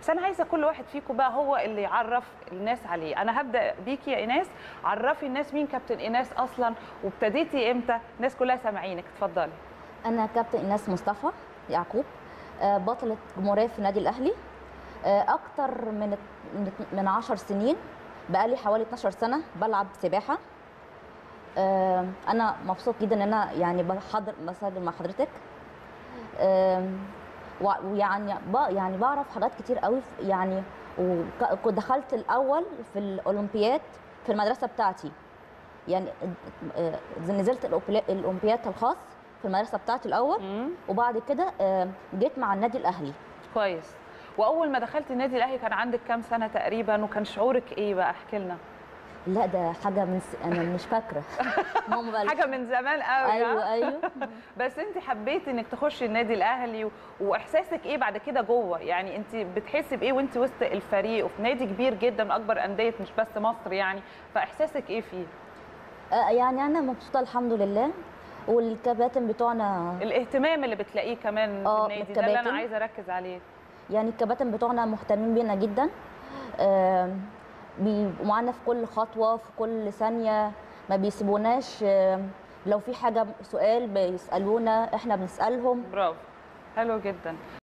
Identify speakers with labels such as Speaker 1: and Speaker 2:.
Speaker 1: بس انا عايزه كل واحد فيكم بقى هو اللي يعرف الناس عليه انا هبدا بيكي يا ايناس عرفي الناس مين كابتن ايناس اصلا وابتديتي امتى الناس كلها سامعينك اتفضلي
Speaker 2: انا كابتن ايناس مصطفى يعقوب آه، بطله جمهوريه في النادي الاهلي آه، اكتر من من- من 10 سنين بقالي حوالي 12 سنه بلعب سباحه آه، انا مبسوط جدا ان انا يعني بحضر مساجد مع حضرتك آم، وع- ويعني ب- يعني بعرف حاجات كتير قوي في- يعني وك- ودخلت الاول في الاولمبياد في المدرسه بتاعتي يعني آه، نزلت الأوبلا- الاولمبياد الخاص في المدرسه بتاعتي الاول
Speaker 1: امم
Speaker 2: وبعد كده آه، جيت مع النادي الاهلي
Speaker 1: كويس واول ما دخلتي النادي الاهلي كان عندك كام سنه تقريبا وكان شعورك ايه بقى احكي لنا
Speaker 2: لا ده حاجه من س... انا مش فاكره ماما بقى
Speaker 1: حاجه من زمان قوي
Speaker 2: ايوه
Speaker 1: ها؟
Speaker 2: ايوه
Speaker 1: بس انت حبيتي انك تخشي النادي الاهلي و... واحساسك ايه بعد كده جوه يعني انت بتحسي بايه وانت وسط الفريق وفي نادي كبير جدا من اكبر انديه مش بس مصر يعني فاحساسك ايه فيه
Speaker 2: آه، يعني انا مبسوطه الحمد لله والكباتن بتوعنا
Speaker 1: الاهتمام اللي بتلاقيه كمان في
Speaker 2: اه،
Speaker 1: النادي ده اللي انا
Speaker 2: الكباتن.
Speaker 1: عايزه اركز عليه
Speaker 2: يعني الكباتن بتوعنا مهتمين بينا جدا آم، بيبقوا معانا في كل خطوه في كل ثانيه ما بيسيبوناش آم، لو في حاجه سؤال بيسالونا احنا بنسالهم
Speaker 1: برافو حلو جدا